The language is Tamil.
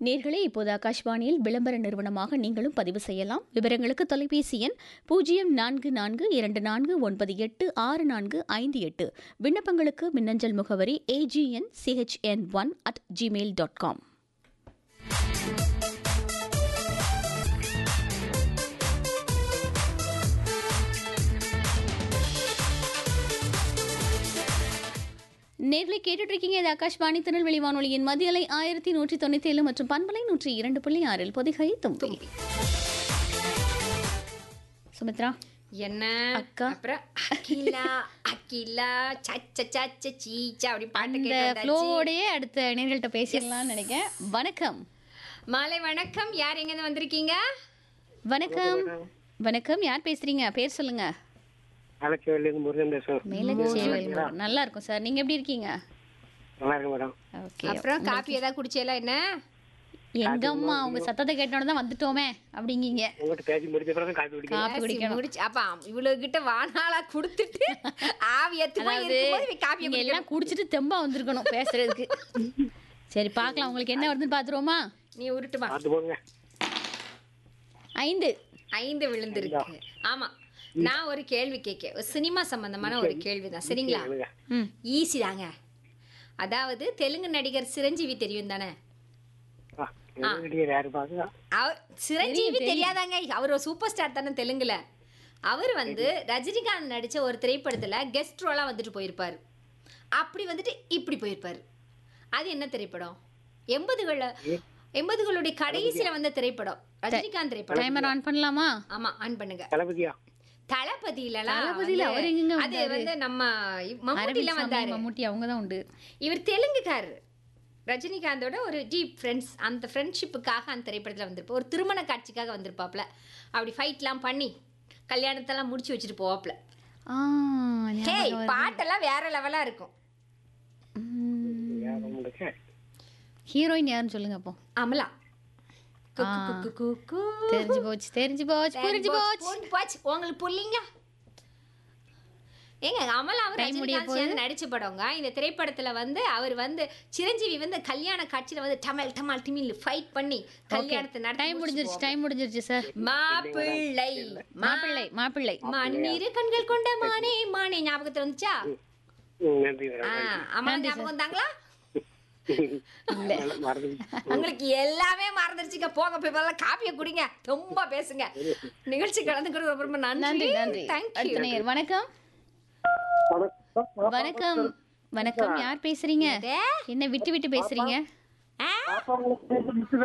நேர்களே இப்போது ஆகாஷ்வாணியில் விளம்பர நிறுவனமாக நீங்களும் பதிவு செய்யலாம் விவரங்களுக்கு தொலைபேசி எண் பூஜ்ஜியம் நான்கு நான்கு இரண்டு நான்கு ஒன்பது எட்டு ஆறு நான்கு ஐந்து எட்டு விண்ணப்பங்களுக்கு மின்னஞ்சல் முகவரி AGN CHN one at Gmail dot com நேர்களை கேட்டுட்டு இருக்கீங்க இது ஆகாஷ்வாணி திருநெல்வேலி வானொலியின் மதியலை ஆயிரத்தி நூற்றி தொண்ணூத்தி ஏழு மற்றும் பண்பலை நூற்றி இரண்டு புள்ளி ஆறில் பொதிகை தும்பி சுமித்ரா என்ன அக்கா. அப்புறம் அகிலா அகிலா சச்ச சச்ச சீச்சா அப்படி பாட்டு அந்த கேட்டு வந்தாச்சு. ஃப்ளோவோடயே அடுத்த நேர்கள்ட்ட பேசிடலாம்னு நினைக்கிறேன் வணக்கம் மாலை வணக்கம் யார் எங்க இருந்து வந்திருக்கீங்க வணக்கம் வணக்கம் யார் பேசுறீங்க பேர் சொல்லுங்க ஆலச்சேரியிலேருந்து முருகன் பேசுகிறேன் மேலச்சேவல் நல்லா இருக்கும் சார் நீங்க எப்படி இருக்கீங்க நல்லா இருக்கு மேடம் ஓகே அப்புறம் காப்பி ஏதாவது குடிச்சேல என்ன எங்க அம்மா உங்க சத்தத்தை கேட்டோன்னு தான் வந்துட்டோமே அப்படிங்கீங்க உங்கள்கிட்ட பேசி முடிச்ச பிறகு காப்பி குடிக்கிறேன் காப்பி குடிக்கணும் முடிச்சு அப்ப இவ்வளவு கிட்ட வானாலா கொடுத்துட்டு ஆவியத்து போய் அதாவது இருக்கும்போது இவன் காப்பி நீங்க எல்லாம் குடிச்சிட்டு தெம்பா வந்திருக்கணும் பேசுறதுக்கு சரி பார்க்கலாம் உங்களுக்கு என்ன வருதுன்னு பாத்துருவோமா நீ உருட்டுமா பார்த்து போங்க ஐந்து ஐந்து விழுந்திருக்கு ஆமா நான் ஒரு கேள்வி கேட்க ஒரு சினிமா சம்பந்தமான ஒரு கேள்விதான் சரிங்களா கேளுங்க. ம் ஈஸி தாங்க அதாவது தெலுங்கு நடிகர் சிரஞ்சீவி தெரியும் தானே ஆ, எங்ககிட்டயே யாரு பாக்குறா அவர் சிரஞ்சீவி தெரியாதாங்க அவர் ஒரு சூப்பர் ஸ்டார் தானே தெலுங்குல அவர் வந்து ரஜினிகாந்த் நடிச்ச ஒரு திரைப்படத்துல கெஸ்ட் ரோலா வந்துட்டு போயிருப்பாரு அப்படி வந்துட்டு இப்படி போயிருப்பாரு அது என்ன திரைப்படம் எண்பதுகள எண்பதுகளுடைய கடைசியில வந்த திரைப்படம் ரஜினிகாந்த் திரைப்படம் டைமர் ஆன் பண்ணலாமா ஆமா ஆன் பண்ணுங்க தளபதியா தளபதியிலலாம் தளபதியில வந்து- அவர் எங்கங்க அது வந்தாரு? வந்து நம்ம மம்முட்டில அரவிந்த் சாமி, வந்தாரு மம்முட்டி அவங்க தான் உண்டு இவர் தெலுங்குக்காரர் ரஜினிகாந்தோட ஒரு டீப் ஃப்ரெண்ட்ஸ் அந்த ஃப்ரெண்ட்ஷிப்புக்காக அந்த திரைப்படத்தில் வந்திருப்பா ஒரு திருமண காட்சிக்காக வந்திருப்பாப்ல அப்படி ஃபைட்லாம் பண்ணி கல்யாணத்தெல்லாம் முடிச்சு வச்சுட்டு போவாப்ல ஆ ஹேய் பாட்டெல்லாம் வேற லெவலா இருக்கும் யார் உங்களுக்கு ஹீரோயின் யாருன்னு சொல்லுங்க அப்போ அமலா ஆ. தெரிஞ்சு போச்சு தெரிஞ்சு போச்சு புரிஞ்சு போச்சு போச்சு போச்சு உங்களுக்கு புள்ளிங்க ஏங்க அமலாவும் Time முடிய ரஜினிகாந்த் சேர்ந்து நடிச்ச படங்க இந்த திரைப்படத்துல வந்து அவர் வந்து சிரஞ்சீவி வந்து கல்யாண காட்சியில வந்து டமல் டமால் டிமில் ஃபைட் பண்ணி கல்யாணத்தை நடத்தி டைம் முடிஞ்சிருச்சு டைம் முடிஞ்சிருச்சு சார் மாப்பிள்ளை மாப்பிள்ளை மாப்பிள்ளை மண்ணீரு கண்கள் கொண்ட மானே மானே ஞாபகத்துல வந்துச்சா ம், நன்றி ஆ, மேடம் அம்மா ஞாபகம் வந்தாங்களா மறந்து உங்களுக்கு எல்லாமே மறந்துருச்சுங்க போங்க போய் முதல்ல காப்பியை குடிங்க ரொம்ப பேசுங்க நிகழ்ச்சி கலந்துக்கிறது ரொம்ப ரொம்ப நன்றி நன்றி நன்றி தேங்க்யூ அடுத்த நேயர் வணக்கம் வணக்கம் வணக்கம் யார் பேசுறீங்க என்ன விட்டு விட்டு பேசுறீங்க ஆ பாப்பா உங்களுக்கு